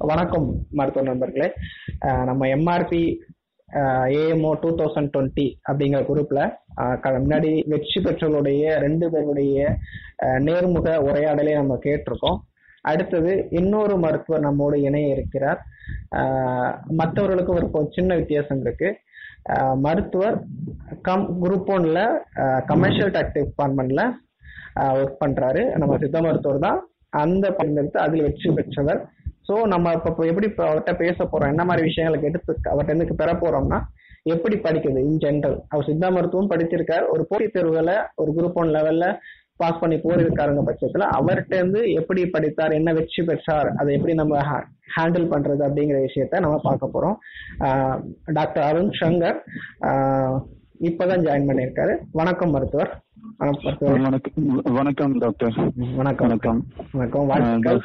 வணக்கம் மருத்துவ நண்பர்களே அஹ் நம்ம MRB AMO two thousand twenty அப்படிங்கிற குரூப்ல அஹ் க- முன்னாடி வெற்றி பெற்றவர்களுடைய ரெண்டு பேருடைய அஹ், நேர்முக உரையாடலை நம்ம கேட்டிருக்கோம் அடுத்தது இன்னொரு மருத்துவர் நம்மோடு இணைய இருக்கிறார் அஹ், மற்றவர்களுக்கு ஒரு கொ- சின்ன வித்தியாசம் இருக்கு அஹ், மருத்துவர் கம் குரூப் ஒன்ல கமர்ஷியல் டாக்ஸ் டிபார்ட்மெண்ட்ல ஒர்க் பண்றாரு நம்ம சித்த மருத்துவர் தான் அந்த பணிந்தெடுத்து அதில் வெற்றி பெற்றவர் ஸோ நம்ம இப்போ இப்போ எப்படி இப்போ அவர்கிட்ட பேச போறோம் என்ன மாதிரி விஷயங்களுக்கு எடுத்து அவர்கிட்ட இருந்து பெற போறோம்னா எப்படி படிக்குது இன் ஜென்ரல் அவர் சித்தா மருத்துவம் படிச்சிருக்காரு ஒரு போட்டித் தேர்வுகளை ஒரு குரூப் ஒன் லெவல்ல பாஸ் பண்ணி போயிருக்காருங்க பட்சத்துல அவர்கிட்ட இருந்து எப்படி படித்தார் என்ன வெற்றி பெற்றார் அதை எப்படி நம்ம ஹேண்டில் பண்றது அப்படிங்கிற விஷயத்த நம்ம பார்க்க போறோம் ஆஹ் டாக்டர் அருண் சங்கர் ஆஹ் இப்பதான் ஜாயின் பண்ணியிருக்காரு வணக்கம் மருத்துவர் வணக்கம் மருத்துவர் வணக்கம் வணக்கம் டாக்டர் வணக்கம் வணக்கம் வணக்கம் வாழ்த்துக்கள்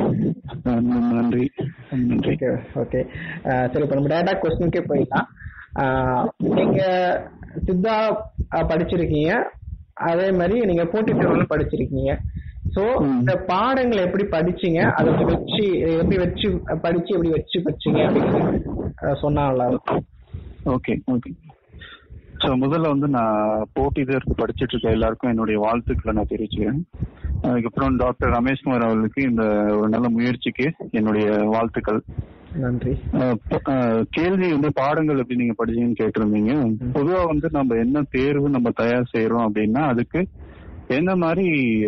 அஹ் நன்றி நன்றி ஓகே ஓகே சரி இப்போ நம்ம டேரக்டா கொஸ்டினுக்கே போயிடலாம் ஆஹ் நீங்க சித்தா அஹ், படிச்சிருக்கீங்க அதே மாதிரி நீங்க போட்டித் தேர்வுல படிச்சிருக்கீங்க சோ ம். இந்த பாடங்களை எப்படி படிச்சீங்க அதை எப்படி வச்சு எப்படி வச்சு படிச்சு எப்படி வச்சு படிச்சீங்க அப்படின்னு அஹ், சொன்னா நல்லா இருக்கும் ஓகே ஓகே ஸோ முதல்ல வந்து நான் போட்டி தேர்வு படிச்சிட்டு இருக்க எல்லாருக்கும் என்னுடைய வாழ்த்துக்களை நான் தெரிவிச்சுக்கிறேன் அதுக்கப்புறம் டாக்டர் ரமேஷ்குமார் அவர்களுக்கு இந்த ஒரு நல்ல முயற்சிக்கு என்னுடைய வாழ்த்துக்கள் நன்றி அஹ் ப- அஹ் கேள்வி வந்து பாடங்கள் எப்படி நீங்க படிச்சீங்கன்னு கேட்டிருந்தீங்க பொதுவா வந்து நம்ம என்ன தேர்வு நம்ம தயார் செய்யறோம் அப்படின்னா அதுக்கு என்ன மாதிரி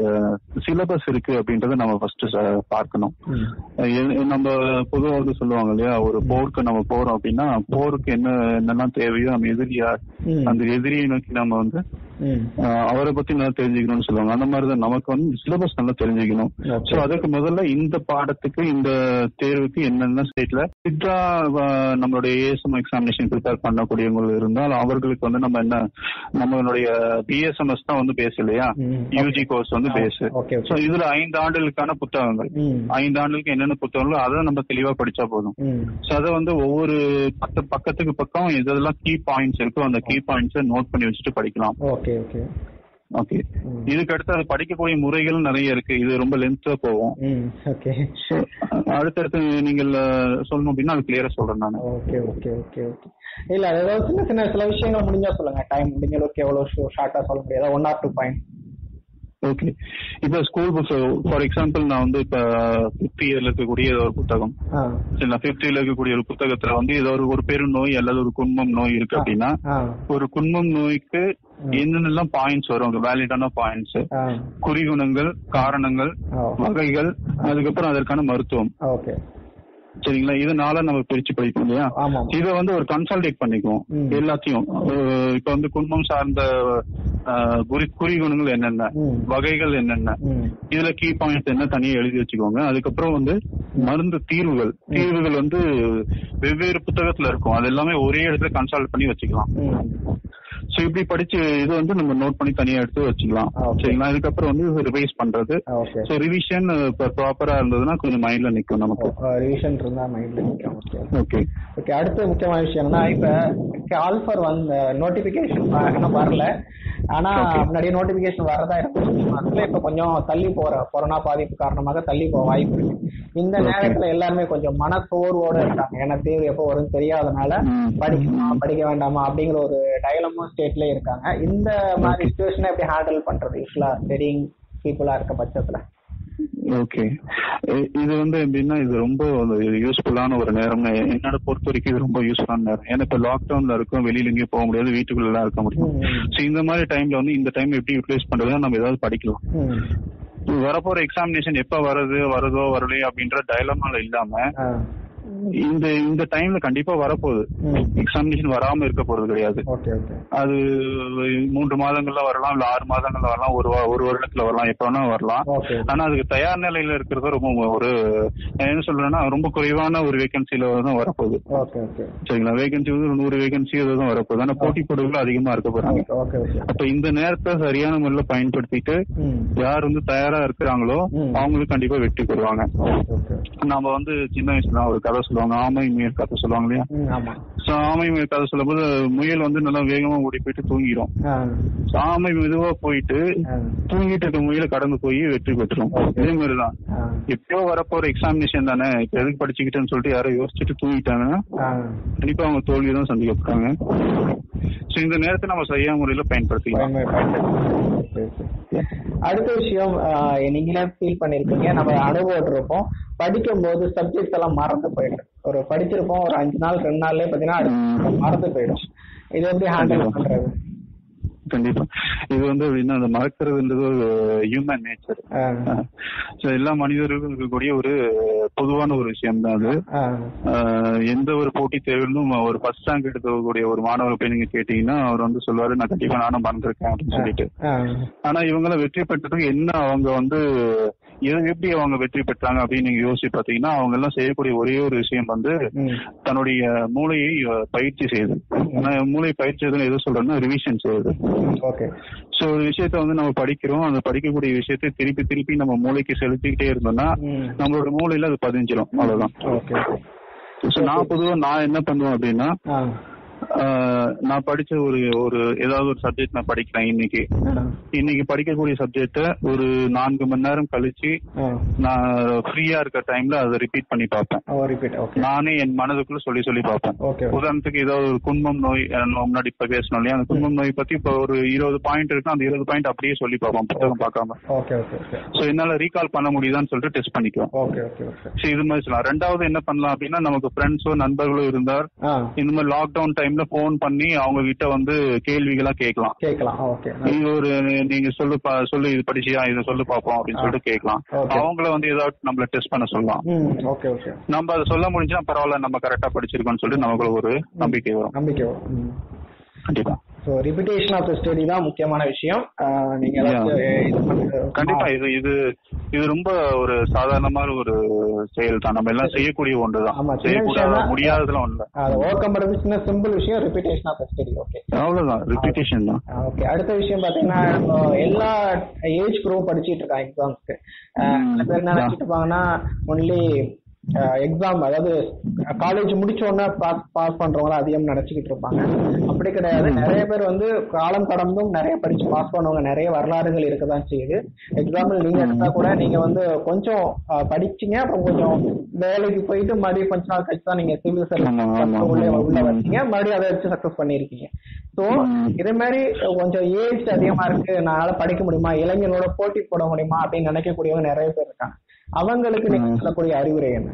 சிலபஸ் இருக்கு அப்படின்றத நம்ம ஃபர்ஸ்ட் பார்க்கணும் ம். அஹ் எ- நம்ம பொதுவா வந்து சொல்லுவாங்க இல்லையா ஒரு போருக்கு நம்ம போறோம் அப்படின்னா போருக்கு என்ன என்னெல்லாம் தேவையோ நம்ம எதிரியா ம். அந்த எதிரியை நோக்கி நம்ம வந்து ம். அஹ் அவரை பத்தி நல்லா தெரிஞ்சுக்கணும்னு சொல்லுவாங்க அந்த மாதிரி தான் நமக்கு வந்து சிலபஸ் நல்லா தெரிஞ்சுக்கணும் Okay. சோ அதுக்கு முதல்ல இந்த பாடத்துக்கு இந்த தேர்வுக்கு என்னென்ன ஸ்டேட்ல சித்தா அஹ், நம்மளுடைய ஏஎஸ்எம் எக்ஸாமினேஷன் ப்ரிப்பேர் பண்ணக்கூடியவங்க இருந்தால் அவர்களுக்கு வந்து நம்ம என்ன நம்மளுடைய பிஎஸ்எம்எஸ் தான் வந்து பேஸ் இல்லையா ம். யூஜி கோர்ஸ் வந்து பேஸ் ஓகே சோ ஓகே இதுல ஐந்து ஆண்டுகளுக்கான புத்தகங்கள் ம். ஐந்து ஆண்டுகளுக்கு என்னென்ன புத்தகங்களோ அதை நம்ம தெளிவா படிச்சா போதும் ம். சோ அதை வந்து ஒவ்வொரு பத்து பக்கத்துக்கு பக்கம் எதெல்லாம் கீ பாயிண்ட்ஸ் இருக்கோ அந்த கீ பாயிண்ட்ஸை நோட் பண்ணி வச்சுட்டு படிக்கலாம் ஓகே ஓகே ஓகே ம். இதுக்கு அடுத்து அது படிக்கக்கூடிய முறைகள் நிறைய இருக்கு இது ரொம்ப லென்த்தா போகும் ம். ஓகே So, அடுத்தடுத்து நீங்கள் அஹ், சொல்லணும் அப்படின்னா அது கிளியரா சொல்றேன் நான் ஓகே ஓகே ஓகே ஓகே இல்ல அது ஏதாவது சின்ன சின்ன சில விஷயங்கள் முடிஞ்சா சொல்லுங்க டைம் முடிஞ்ச அளவுக்கு எவ்வளவு ஷார்ட்டா சொல்ல முடியாது one or two point okay இப்ப ஸ்கூல் புக்ஸ் ஃபார் எக்ஸாம்பிள் நான் வந்து இப்ப ஃபிஃப்த் இயர்ல இருக்கக்கூடிய ஏதோ ஒரு புத்தகம் ஆ சரி நான் ஃபிஃப்த் இயர்ல இருக்கக்கூடிய ஒரு புத்தகத்துல வந்து ஏதோ ஒரு ஒரு பெருநோய் அல்லது ஒரு குன்மம் நோய் இருக்கு அப்படின்னா ஆ ஒரு குன்மம் நோய்க்கு என்னென்னலாம் பாயிண்ட்ஸ் வரும் வேலிடான பாயிண்ட்ஸ் ஆ குறிகுணங்கள் காரணங்கள் ஓ வகைகள் அதுக்கப்புறம் அதற்கான மருத்துவம் ஓகே சரிங்களா இதனால நம்ம பிரிச்சு படிப்போம் இல்லையா ஆமாம் இதை வந்து ஒரு கன்சல்டேட் பண்ணிக்குவோம் ம். எல்லாத்தையும் அஹ் இப்ப வந்து குடும்பம் சார்ந்த அஹ், குறி குறிகுணங்கள் என்னென்ன ம். வகைகள் என்னென்ன ம் இதுல கீ பாயிண்ட்ஸ் என்ன தனியா எழுதி வச்சுக்கோங்க அதுக்கப்புறம் வந்து மருந்து தீர்வுகள் தீர்வுகள் வந்து வெவ்வேறு புத்தகத்துல இருக்கும் அது எல்லாமே ஒரே இடத்துல கன்சல்ட் பண்ணி வச்சுக்கலாம் ம் சோ இப்படி படிச்சு இது வந்து நம்ம நோட் பண்ணி தனியா எடுத்து வச்சுக்கலாம் Okay. சரிங்களா அதுக்கப்புறம் வந்து ரிவைஸ் பண்றது ஓகே சோ ரிவிஷன் இப்ப ப்ராப்பரா இருந்ததுன்னா கொஞ்சம் மைண்ட்ல நிக்கும் நமக்கு ரிவிஷன் இருந்தா மைண்ட்ல நிற்கும் ஓகே ஓகே ஓகே அடுத்த முக்கியமான விஷயம் என்னன்னா இப்ப கால்ஃபர் வந்து நோட்டிபிகேஷன் இன்னும் வரல ஆனா Okay. முன்னாடியே நோட்டிபிகேஷன் வரதா இருந்துச்சு இப்ப கொஞ்சம் தள்ளி போற கொரோனா பாதிப்பு காரணமாக தள்ளி போக வாய்ப்பு இருக்கு இந்த Okay. நேரத்துல எல்லாருமே கொஞ்சம் மனசோர்வோட இருக்காங்க ஏன்னா தேர்வு எப்போ வரும்னு தெரியாதனால ம். படிக்கணுமா படிக்க வேண்டாமா அப்படிங்கிற ஒரு டயலமும் ஸ்டேட்ல இருக்காங்க இந்த மாதிரி Okay. சுச்சுவேஷனை எப்படி ஹேண்டில் பண்றது யூஸ்வலா ஸ்டடிங் பீப்புளா இருக்க பட்சத்துல ஓகே இது வந்து எப்படின்னா இது ரொம்ப யூஸ்ஃபுல்லான ஒரு நேரம் என்னோட பொறுத்த வரைக்கும் இது ரொம்ப யூஸ்ஃபுல்லான நேரம் ஏன்னா இப்ப லாக்டவுன்ல இருக்கும் வெளியில எங்கேயும் போக முடியாது வீட்டுக்குள்ள எல்லாம் இருக்க முடியும் ம். சோ இந்த மாதிரி டைம்ல வந்து இந்த டைம் எப்படி யூட்டிலைஸ் பண்றதுன்னா நம்ம ஏதாவது படிக்கலாம் ம். வரப்போற எக்ஸாமினேஷன் எப்ப வருது வருதோ வரலையோ அப்படின்ற டயலமால இல்லாம ஆ. இந்த இந்த டைம்ல கண்டிப்பா வரப்போகுது ம். எக்ஸாமினேஷன் வராம இருக்க போறது கிடையாது ஓகே ஓகே அது மூன்று மாதங்கள்ல வரலாம் இல்ல ஆறு மாதங்கள்ல வரலாம் ஒரு வா- ஒரு வருடத்துல வரலாம் எப்ப வேணா வரலாம் ஓகே ஆனா அதுக்கு தயார் நிலையில இருக்கிறது ரொம்ப ஒரு நான் என்ன சொல்றேன்னா ரொம்ப குறைவான ஒரு வேகன்சில தான் வரப்போகுது ஓகே ஓகே சரிங்களா வேகன்சி வந்து ஒரு நூறு வேகன்சி தான் வரப்போகுது ஆனா போட்டி போடுகள் அதிகமா இருக்க போறாங்க ஓகே ஓகே அப்ப இந்த நேரத்தை சரியான முறையில பயன்படுத்திட்டு ம் யார் வந்து தயாரா இருக்கிறாங்களோ ம். அவங்களுக்கு கண்டிப்பா வெற்றி பெறுவாங்க ஓகே நம்ம வந்து சின்ன வயசுல ஒரு கதை சொல்லுவாங்க ஆமை மீர் கதை சொல்லுவாங்க இல்லையா ம் ஆமா ஸோ ஆமை கதை சொல்லும்போது முயல் வந்து நல்லா வேகமா ஓடி போயிட்டு தூங்கிடும் ஆ, So, ஆமை மெதுவா போயிட்டு ஆ, தூங்கிட்டு இருக்க முயலை கடந்து போய் வெற்றி பெற்றுரும் இதே மாதிரிதான் ஆ, எப்பயோ வரப்போற எக்ஸாமினேஷன் தானே இப்ப எதுக்கு படிச்சுக்கிட்டேன்னு சொல்லிட்டு யாரோ யோசிச்சுட்டு தூங்கிட்டாங்கன்னா ஆ. கண்டிப்பா அவங்க தோல்வி தான் சந்திக்க போறாங்க ஸோ இந்த நேரத்தை நம்ம சரியான முறையில பயன்படுத்திக்கலாம் பயன்படு- பயன்படுத்தணும். சரி, சரி. அடுத்த விஷயம் ஆஹ், நீங்களே ஃபீல் பண்ணிருப்பீங்க நம்ம அனுபவம் படிக்கும் போது சப்ஜெக்ட்ஸ் எல்லாம் மறந்து போயிடும் ஒரு படிச்சிருப்போம் ஒரு அஞ்சு நாள் ரெண்டு நாள்லயே பாத்தீங்கன்னா அடுத்து மறந்து போயிடும் இது எப்படி ஹேண்டில் கண்டிப்பா. பண்றது கண்டிப்பா இது வந்து எப்படின்னா அந்த மறக்கிறதுன்றது ஒரு ஹியூமன் நேச்சர் ஆஹ், ஸோ எல்லா மனிதர்களுக்கும் இருக்கக்கூடிய ஒரு பொதுவான ஒரு விஷயம் தான் அது ஆஹ், ஆஹ் எந்த ஒரு போட்டி தேர்விலும் ஒரு ஃபர்ஸ்ட் ரேங்க் எடுக்கக்கூடிய ஒரு மாணவர் போய் நீங்க கேட்டீங்கன்னா அவர் வந்து சொல்லுவாரு நான் கண்டிப்பா நானும் மறந்துருக்கேன் அப்படின்னு சொல்லிட்டு ஆஹ், ஆனா இவங்க வெற்றி பெற்றதுக்கு என்ன அவங்க வந்து எது எப்படி அவங்க வெற்றி பெற்றாங்க அப்படின்னு நீங்க யோசிச்சு பாத்தீங்கன்னா அவங்க எல்லாம் செய்யக்கூடிய ஒரே ஒரு விஷயம் வந்து ம், தன்னுடைய மூளையை அஹ், பயிற்சி செய்யுது நான் மூளை பயிற்சி செய்யுதுன்னு எது சொல்றேன்னா ரிவிஷன் செய்யுது ம், ஓகே சோ ஒரு விஷயத்த வந்து நம்ம படிக்கிறோம் அந்த படிக்கக்கூடிய விஷயத்தை திருப்பி திருப்பி நம்ம மூளைக்கு செலுத்திக்கிட்டே இருந்தோம்னா ம், நம்மளோட மூளையில அது பதிஞ்சிரும் அவ்வளவுதான் ஓகே ஓகே So, நான் பொதுவா நான் என்ன பண்ணுவேன் அப்படின்னா ஆஹ், ஆஹ், நான் படிச்ச ஒரு ஒரு ஏதாவது ஒரு சப்ஜெக்ட் நான் படிக்கிறேன் இன்னைக்கு ஆஹ், இன்னைக்கு படிக்கக்கூடிய சப்ஜெக்ட ஒரு நான்கு மணி நேரம் கழிச்சு ஆஹ். நான் ஃப்ரீயா இருக்க டைம்ல அதை ரிப்பீட் பண்ணி பார்ப்பேன் ஓ ரிப்பீட் ஓகே நானே என் மனதுக்குள்ள சொல்லி சொல்லி பார்ப்பேன் ஓகே உதாரணத்துக்கு ஏதாவது ஒரு குன்மம் நோய் அஹ், நம்ம முன்னாடி இப்ப பேசணும் இல்லையா அந்த குன்மம் நோய் பத்தி இப்ப ஒரு இருபது பாயிண்ட் இருக்கு அந்த இருபது பாயிண்ட் அப்படியே சொல்லி பார்ப்போம் புத்தகம் பார்க்காம ஓகே ஓகே ஓகே சோ என்னால ரீகால் பண்ண முடியுதான்னு சொல்லிட்டு டெஸ்ட் பண்ணிக்குவோம் ஓகே ஓகே ஓகே சரி இது மாதிரி சொல்லலாம் ரெண்டாவது என்ன பண்ணலாம் அப்படின்னா நமக்கு ஃப்ரெண்ட்ஸோ நண்பர்களோ இருந்தார் ஆ இந்த மாதிரி லாக்டவுன் டைம்ல போன் பண்ணி அவங்க கிட்ட வந்து கேள்விகளா கேட்கலாம் கேட்கலாம் ஓகே இது ஒரு நீங்க சொல்லு பா- சொல்லு இது படிச்சியா இதை சொல்லு பாப்போம் அப்படின்னு சொல்லிட்டு கேட்கலாம் Okay. அவங்கள வந்து ஏதாவது நம்மள டெஸ்ட் பண்ண சொல்லலாம் ம் ஓகே ஓகே நம்ம அதை சொல்ல முடிஞ்சா பரவாயில்ல நம்ம கரெக்டா படிச்சிருக்கோம்னு சொல்லிட்டு நமக்குள்ள ஒரு நம்பிக்கை வரும் நம்பிக்கை வரும் ம் கண்டிப்பா so repetition of the study தான் முக்கியமான விஷயம் ஆஹ் நீங்க ஏதாச்சும் இது பண்ணுறது கண்டிப்பா இது இது இது ரொம்ப ஒரு சாதாரணமான ஒரு செயல் தான் நம்ம எல்லாம் செய்யக்கூடிய ஒன்றுதான் ஆமா, சின்ன செய்யக்கூடாத விஷயம் தான். முடியாததுலாம் ஒண்ணு இல்ல. அதை ஓவர் கம் பண்ணுறது சின்ன சிம்பிள் விஷயம் repetition of the study okay அவ்வளவுதான் ரிப்பீட்டேஷன் தான் ஓகே அடுத்த விஷயம் பாத்தீங்கன்னா இப்போ எல்லா ஏஜ் குரூப் படிச்சிட்டு இருக்காங்க எக்ஸாம்ஸ்க்கு சில பேர் என்ன நினைச்சிட்டு இருப்பாங்கன்னா ஒன்லி எக்ஸாம் அதாவது காலேஜ் முடிச்ச உடனே பாஸ் பாஸ் பண்றவங்க அதிகம் நினைச்சுக்கிட்டு இருப்பாங்க அப்படி கிடையாது நிறைய பேர் வந்து காலம் கடந்தும் நிறைய படிச்சு பாஸ் பண்ணவங்க நிறைய வரலாறுகள் இருக்கதான் செய்யுது எக்ஸாம்பிள் நீங்க எடுத்தா கூட நீங்க வந்து கொஞ்சம் அஹ், படிச்சீங்க அப்புறம் கொஞ்சம் வேலைக்கு போயிட்டு மறுபடியும் கொஞ்ச நாள் கழிச்சு தான் நீங்க சிவில் ஆமா, ஆமா, சர்வீஸ் உள்ள ஆமா. உள்ள வந்தீங்க மறுபடியும் அதை வச்சு சக்சஸ் பண்ணிருக்கீங்க ஸோ ம். இதே மாதிரி கொஞ்சம் ஏஜ் அதிகமா இருக்கு என்னால படிக்க முடியுமா இளைஞர்களோட போட்டி போட முடியுமா அப்படின்னு நினைக்கக்கூடியவங்க நிறைய பேர் இருக்காங்க அவங்களுக்கு நீங்க ம். சொல்லக்கூடிய அறிவுரை என்ன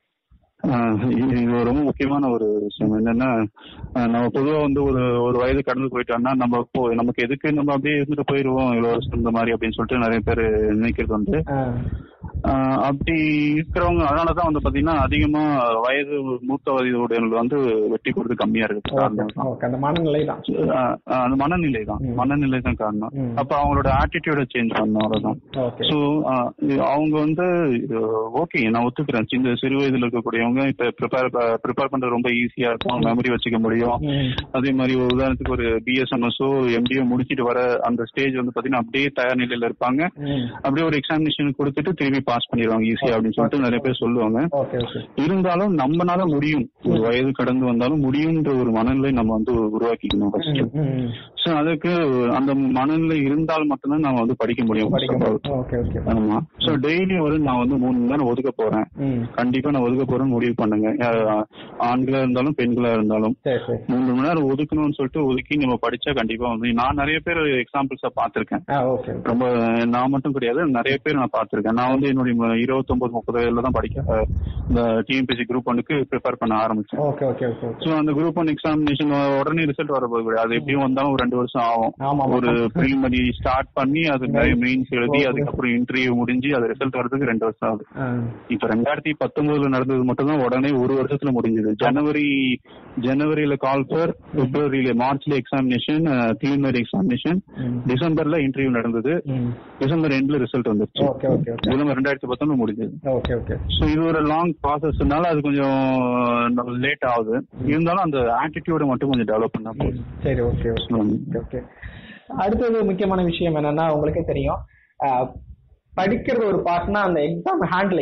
ஆஹ் இது இது ரொம்ப முக்கியமான ஒரு விஷயம் என்னன்னா ஆஹ் நம்ம பொதுவா வந்து ஒரு ஒரு வயது கடந்து போயிட்டோம்னா நம்ம இப்போ நமக்கு எதுக்கு நம்ம அப்படியே இருந்துட்டு போயிருவோம் இவ்வளவு வருஷம் இந்த மாதிரி அப்படின்னு சொல்லிட்டு நிறைய பேர் நினைக்கிறது வந்து ஆஹ் ஆஹ் அப்படி இருக்கிறவங்க அதனாலதான் வந்து பாத்தீங்கன்னா அதிகமா வயது மூத்த வயதுடையவர்கள் வந்து வெற்றி கொடுத்து கம்மியா இருக்கு காரணம் தான். ஓகே அந்த மனநிலை தான் ஆஹ் ஆஹ் அந்த மனநிலை தான் ம். மனநிலை தான் காரணம் ம். அப்ப அவங்களோட ஆட்டிடியூட சேஞ்ச் பண்ணணும் அவ்வளவுதான் ஓகே சோ அவங்க வந்து ஓகே நான் ஒத்துக்கிறேன் சின்ன சிறு வயதுல இருக்கக்கூடியவங்க இப்ப ப்ரிப்பேர் ப்ரிப்பேர் பண்றது ரொம்ப ஈஸியா இருக்கும் மெமரி வச்சுக்க முடியும் ம். அதே மாதிரி ஒரு உதாரணத்துக்கு ஒரு பிஎஸ்எம்எஸ்ஓ எம்டிஓ முடிச்சிட்டு வர அந்த ஸ்டேஜ் வந்து பாத்தீங்கன்னா அப்படியே தயார் நிலையில இருப்பாங்க ம். அப்படியே ஒரு எக்ஸாமினேஷன் கொடுத்துட்டு திரும்பி பாஸ் பண்ணிடுவாங்க ஈஸியா அப்படின்னு சொல்லிட்டு நிறைய பேர் சொல்லுவாங்க ஓகே ஓகே இருந்தாலும் நம்மனால முடியும் ஒரு வயது கடந்து வந்தாலும் முடியும்ன்ற ஒரு மனநிலை நம்ம வந்து உருவாக்கிக்கணும் ஃபர்ஸ்ட் ம், ம். சோ அதுக்கு அந்த மனநிலை இருந்தால் மட்டும்தான் நம்ம வந்து படிக்க முடியும் படிக்க first of all. முடியும். ஓகே ஓகே ஆமா சோ டெய்லி ஒரு நான் வந்து மூணு மணி நேரம் ஒதுக்க போறேன் ம். கண்டிப்பா நான் ஒதுக்க போறேன்னு முடிவு பண்ணுங்க அஹ் ஆண்களா இருந்தாலும் பெண்களா இருந்தாலும் சரி சரி மூணு மணி நேரம் ஒதுக்கணும்னு சொல்லிட்டு ஒதுக்கி நம்ம படிச்சா கண்டிப்பா வந்து நான் நிறைய பேர் எக்ஸாம்பிள்ஸா பார்த்திருக்கேன் ஆ ஓகே ரொம்ப நான் மட்டும் கிடையாது நிறைய பேர் நான் பார்த்திருக்கேன் நான் வந்து என்னுடைய இருபத்தொன்பது முப்பது வயதுல தான் படிக்க அஹ், இந்த டிஎம்பிசி குரூப் ஒன்னுக்கு ப்ரிப்பேர் பண்ண ஆரம்பிச்சேன் okay okay okay okay so அந்த குரூப் ஒன் எக்ஸாமினேஷன் உடனே ரிசல்ட் வர போகுது அது எப்படியும் வந்தாலும் ஒரு ரெண்டு வருஷம் ஆகும் ஆமா ஆமா. ஒரு ப்ரீலிமினரி ஸ்டார்ட் பண்ணி அது மெயின்ஸ் எழுதி அதுக்கப்புறம் இன்டர்வியூ முடிஞ்சு அது ரிசல்ட் வரதுக்கு ரெண்டு வருஷம் ஆகுது ஆ. இப்ப ரெண்டாயிரத்தி பத்தொன்பதுல நடந்தது மட்டும் தான் உடனே ஒரு வருஷத்துல முடிஞ்சது ஜனவரி ஜனவரியில கால் ஃபர் பிப்ரவரியில மார்ச்ல எக்ஸாமினேஷன் ப்ரீலிமினரி எக்ஸாமினேஷன் ம். டிசம்பர்ல இன்டர்வியூ நடந்தது ம். டிசம்பர் எண்ட்ல ரிசல்ட் வந்துருச்சு ஓகே ஓகே ஓகே இதுல ரெண்டாயிரத்தி பத்தொன்பது முடிஞ்சது ஓகே ஓகே ஸோ இது ஒரு லாங் ப்ராசஸ்னால அது கொஞ்சம் லேட் ஆகுது இருந்தாலும் அந்த ஆட்டிடியூட மட்டும் கொஞ்சம் டெவலப் பண்ணா போதும் சரி ஓகே ஓகே ம். ஓகே ஓகே அடுத்தது முக்கியமான விஷயம் என்னன்னா உங்களுக்கே தெரியும் ஆஹ், படிக்கிறது ஒரு பார்ட்னா அந்த எக்ஸாம் ஹேண்ட்லிங் அந்த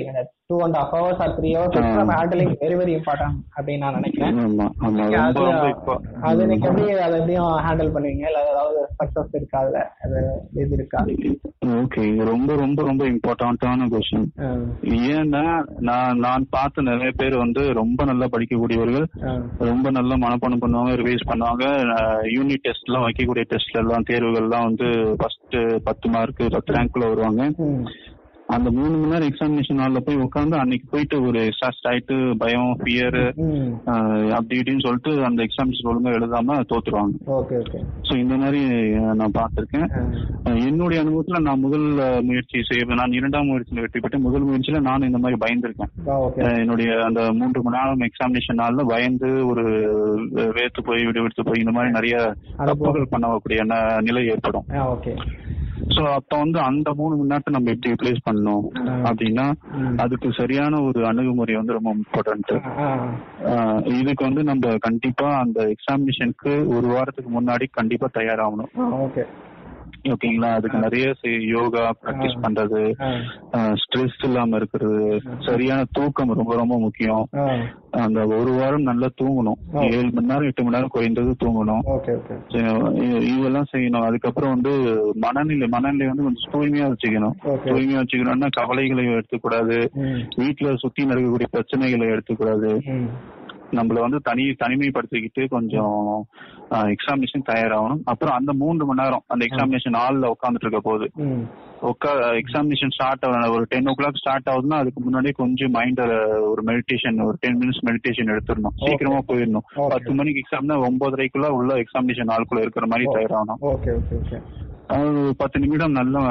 two and half hours or three hours exam handling very very important அப்படின்னு நான் நினைக்கிறேன் ஆமா ஆமா நீங்க ரொம்ப அது ரொம்ப இப்போ அது நீங்க எப்படி அதை எப்படியும் ஹேண்டில் பண்ணுவீங்க இல்ல ஏதாவது சக்சஸ் இருக்கா அதுல அது இது இருக்கா ஓகே ரொம்ப ரொம்ப ரொம்ப இம்பார்ட்டன்டான கொஸ்டின் ஆ, ஏன்னா நான் நான் பார்த்த நிறைய பேர் வந்து ரொம்ப நல்லா படிக்கக்கூடியவர்கள் ஆ, ரொம்ப நல்லா மனப்பாடம் பண்ணுவாங்க ரிவைஸ் பண்ணுவாங்க யூனிட் டெஸ்ட் எல்லாம் வைக்கக்கூடிய டெஸ்ட்ல எல்லாம் தேர்வுகள்லாம் வந்து ஃபர்ஸ்ட் பத்து மார்க் பத்து ரேங்க்ல வருவாங்க ம், அந்த மூணு மணி நேரம் எக்ஸாமினேஷன் ஹால்ல போய் உட்காந்து அன்னைக்கு போயிட்டு ஒரு ஸ்ட்ரெஸ் ஆயிட்டு பயம் ஃபியர் ம். அப்படி இப்படின்னு சொல்லிட்டு அந்த எக்ஸாமினேஷன் ஒழுங்கா எழுதாம தோத்துருவாங்க ஓகே ஓகே ஸோ இந்த மாதிரி அஹ், நான் பார்த்திருக்கேன் ஆ, அஹ், என்னுடைய அனுபவத்துல நான் முதல் அஹ், முயற்சி செய்ய நான் இரண்டாம் முயற்சியில் வெற்றி பெற்றேன் முதல் முயற்சியில நான் இந்த மாதிரி பயந்திருக்கேன் ஆ, ஓகே அஹ், என்னுடைய அந்த மூன்று மணி நேரம் எக்ஸாமினேஷன் நாள்ல பயந்து ஒரு அஹ், வேத்து போய் விடு விடுத்து போய் இந்த மாதிரி நிறைய தப்புகள் பண்ணக்கூடிய ந- நிலை ஏற்படும் ஆ ஓகே சோ அப்ப வந்து அந்த மூணு மணி நேரத்தை நம்ம எப்படி யூட்டிலைஸ் பண்ணணும் ஆ. அப்படின்னா ம். அதுக்கு சரியான ஒரு அணுகுமுறை வந்து ரொம்ப இம்பார்ட்டன்ட் ஆ, இதுக்கு வந்து நம்ம கண்டிப்பா அந்த எக்ஸாமினேஷனுக்கு ஒரு வாரத்துக்கு முன்னாடி கண்டிப்பா தயாராகணும் ஆ, ஓகே ஓகேங்களா அதுக்கு நிறைய செய்- யோகா பிராக்டிஸ் ஆ. பண்றது ஆ, ஸ்ட்ரெஸ் இல்லாம இருக்கிறது சரியான தூக்கம் ரொம்ப ரொம்ப முக்கியம் ஆ, அந்த ஒரு வாரம் நல்லா தூங்கணும் ஆ. ஏழு மணி நேரம் எட்டு மணி நேரம் குறைந்தது தூங்கணும் ஓகே ஓகே இ- இதெல்லாம் செய்யணும் அதுக்கப்புறம் வந்து மனநிலை மனநிலை வந்து கொஞ்சம் தூய்மையா வச்சுக்கணும் Okay. தூய்மையா வச்சுக்கணும்னா கவலைகளை எடுத்துக்கூடாது ம், வீட்டுல சுத்தி நடக்கக்கூடிய பிரச்சனைகளை எடுத்துக்கூடாது ம், நம்மள வந்து தனி தனிமைப்படுத்திக்கிட்டு கொஞ்சம் எக்ஸாமினேஷன் தயாராகணும் அப்புறம் அந்த மூன்று மணி நேரம் அந்த எக்ஸாமினேஷன் ஹால்ல உட்காந்துட்டு இருக்க போது ம். உட்கா எக்ஸாமினேஷன் ஸ்டார்ட் ஆகும் ஒரு டென் ஓ கிளாக் ஸ்டார்ட் ஆகுதுன்னா அதுக்கு முன்னாடி கொஞ்சம் மைண்ட ஒரு மெடிடேஷன் ஒரு டென் மினிட்ஸ் மெடிடேஷன் எடுத்துடணும் Okay. சீக்கிரமா போயிடணும் Okay. பத்து மணிக்கு எக்ஸாம்னா ஒன்பதரைக்குள்ள உள்ள எக்ஸாமினேஷன் ஹால்குள்ள இருக்கிற மாதிரி ஓ. தயாராகணும் ஓகே ஓகே ஓகே அது ஒரு பத்து நிமிடம் நல்ல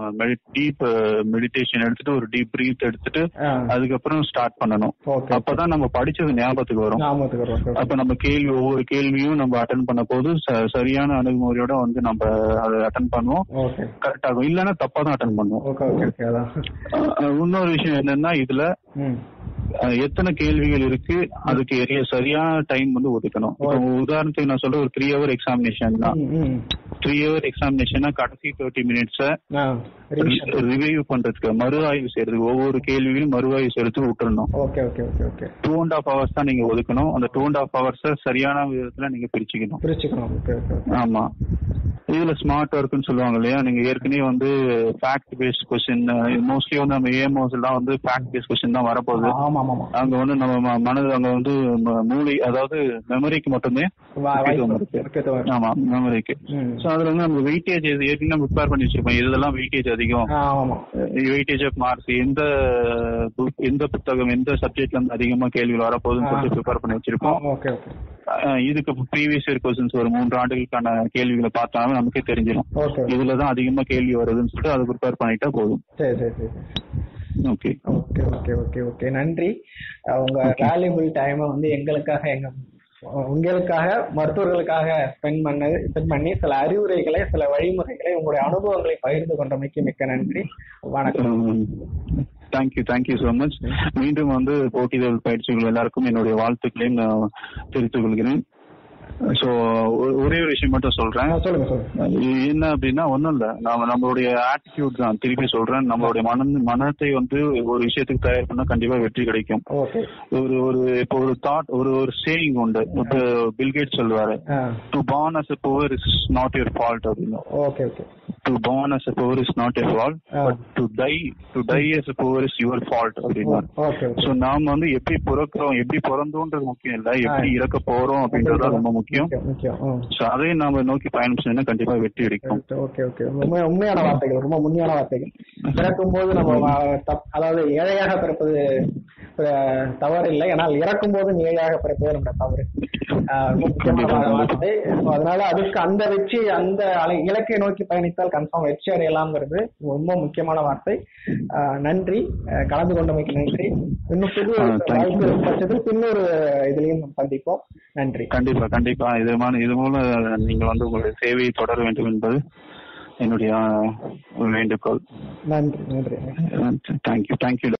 டீப் மெடிடேஷன் எடுத்துட்டு ஒரு டீப் பிரீத் எடுத்துட்டு ஆ, அதுக்கப்புறம் ஸ்டார்ட் பண்ணணும் ஓகே அப்பதான் நம்ம படிச்சது ஞாபகத்துக்கு வரும் ஞாபகத்துக்கு வரும் ஓகே, ஓகே. அப்ப நம்ம கேள்வி ஒவ்வொரு கேள்வியும் நம்ம அட்டன் பண்ண போது ச- சரியான அணுகுமுறையோட வந்து நம்ம அதை அட்டன் பண்ணுவோம் ஓகே கரெக்ட் ஆகும் இல்லைன்னா தப்பா தான் அட்டன் பண்ணுவோம் ஓகே ஓகே ஓகே அதான் அஹ் அஹ் இன்னொரு விஷயம் என்னன்னா இதுல ம் அஹ் எத்தனை கேள்விகள் இருக்கு அதுக்கு எரிய சரியான டைம் வந்து ஒதுக்கணும் இப்போ உதாரணத்துக்கு நான் சொல்ற ஒரு த்ரீ ஹவர் எக்ஸாமினேஷன் தான் ம், ம். த்ரீ ஹவர் எக்ஸாமினேஷனா கடைசி தேர்ட்டி மினிட்ஸ ஆ ரிவிஷன் ரிவ்யூ பண்றதுக்கு மறு ஆய்வு செய்யறதுக்கு ஒவ்வொரு கேள்வியும் மறு ஆய்வு செய்யறதுக்கு விட்டுறணும் okay okay okay okay two and half hours தான் நீங்க ஒதுக்கணும் அந்த டூ அண்ட் ஹாஃப் ஹவர்ஸ் சரியான விதத்துல நீங்க பிரிச்சுக்கணும் பிரிச்சுக்கணும் ஓகே ஓகே ஓகே ஆமா இதுல ஸ்மார்ட் ஒர்க்னு சொல்லுவாங்க இல்லையா நீங்க ஏற்கனவே வந்து ஃபேக்ட் பேஸ்ட் கொஸ்டின் மோஸ்ட்லி வந்து நம்ம ஏஎம்ஓஸ் எல்லாம் வந்து ஃபேக்ட் பேஸ்ட் கொஸ்டின் தான் வரப்போகுது ஆமா ஆமா ஆமா அங்க வந்து நம்ம ம- மனது அங்க வந்து ம- மூளை அதாவது மெமரிக்கு மட்டுமே வா- முக்கியத்துவம் வாய்ப்பு இருக்கு. முக்கியத்துவம் இருக்கு. ஆமா மெமரிக்கு ம். சோ அதுல வந்து நம்ம வெயிட்டேஜ் ஏற்கனவே ப்ரிப்பேர் பண்ணி வச்சிருப்போம் இதெல்லாம் வெயிட்டேஜ் அதிகம் ஆ, ஆமா வெயிட்டேஜ் ஆஃப் மார்க்ஸ் எந்த book, எந்த புத்தகம் எந்த சப்ஜெக்ட்ல இருந்து அதிகமா கேள்வி வரப்போகுதுன்னு சொல்லிட்டு ப்ரிப்பேர் பண்ணி வச்சிருப்போம் ஓகே ஓகே அஹ் இதுக்கு ப்ரீவியஸ் இயர் கொஸ்டின்ஸ் ஒரு மூன்று ஆண்டுகளுக்கான கேள்விகளை பார்த்தாலும் நமக்கே தெரிஞ்சிடும் ஓகே இதுலதான் அதிகமா கேள்வி வருதுன்னு சொல்லிட்டு அதை ப்ரிப்பேர் பண்ணிட்டா போதும் சரி சரி சரி okay okay okay okay okay நன்றி அஹ் உங்க வேல்யூபிள் டைமை வந்து எங்களுக்காக எங்க உங்களுக்காக மருத்துவர்களுக்காக ஸ்பெண்ட் பண்ணது ஸ்பெண்ட் பண்ணி சில அறிவுரைகளை சில வழிமுறைகளை உங்களுடைய அனுபவங்களை பகிர்ந்து கொண்டமைக்கு மிக்க நன்றி வணக்கம் தேங்க்யூ தேங்க்யூ ஸோ மச் மீண்டும் வந்து போட்டிதல் பயிற்சிகள் எல்லாருக்கும் என்னுடைய வாழ்த்துக்களையும் நான் தெரிவித்துக் கொள்கிறேன் ஸோ ஒரே ஒரு விஷயம் மட்டும் சொல்றேன் ஆ, சொல்லுங்க சொல்லுங்க இது என்ன அப்படின்னா ஒண்ணும் இல்ல நாம நம்மளுடைய ஆட்டிடியூட் தான் திருப்பி சொல்றேன் நம்மளுடைய மன மனத்தை வந்து ஒரு விஷயத்துக்கு தயார் பண்ணா கண்டிப்பா வெற்றி கிடைக்கும் ஓகே ஒரு ஒரு இப்போ ஒரு தாட் ஒரு ஒரு சேயிங் உண்டு இப்போ பில்கேட் சொல்லுவாரு ஆ to born as a poor is not your fault அப்படின்னு okay okay to born as a poor is not your fault ஆ. but to die to die as a poor is your fault அப்படின்னா okay okay so நாம வந்து எப்படி பிறக்கிறோம் எப்படி பிறந்தோன்றது முக்கியம் இல்ல எப்படி இறக்க போறோம் அப்படின்றது தான் ரொம்ப முக்கியம் முக்கியம் முக்கியம் ம். சோ அதை நாம நோக்கி பயணம் செஞ்சா கண்டிப்பா வெற்றி கிடைக்கும் ஓகே ஓகே உண்மை உண்மையான வார்த்தைகள் ரொம்ப உண்மையான வார்த்தைகள் பிறக்கும் போது நம்ம வா- தப்- அதாவது ஏழையாக பிறப்பது அஹ், தவறு இல்லை ஆனால் இறக்கும் போதும் ஏழையாக பிறப்பது நம்ம தவறு அஹ், ரொம்ப முக்கியமான கண்டிப்பா, வார்த்தை So, அதனால அதுக்கு அந்த வெற்றி அந்த அலை- இலக்கை நோக்கி பயணித்தால் கன்ஃபார்ம் வெற்றி அடையலாம்ங்கிறது ரொம்ப முக்கியமான வார்த்தை அஹ், நன்றி அஹ், கலந்து கொண்டமைக்கு நன்றி இன்னும் புது ஆ, thank you. வாய்ப்பு இருக்கும் பட்சத்தில் இன்னொரு இதுலயும் சந்திப்போம் நன்றி கண்டிப்பா கண்டிப்பா இது மாதிரி இது மூலம் நீங்க வந்து உங்களுடைய சேவையை தொடர வேண்டும் என்பது என்னுடைய ஆஹ், வேண்டுகோள் நன்றி நன்றி தேங்க்யூ தேங்க்யூ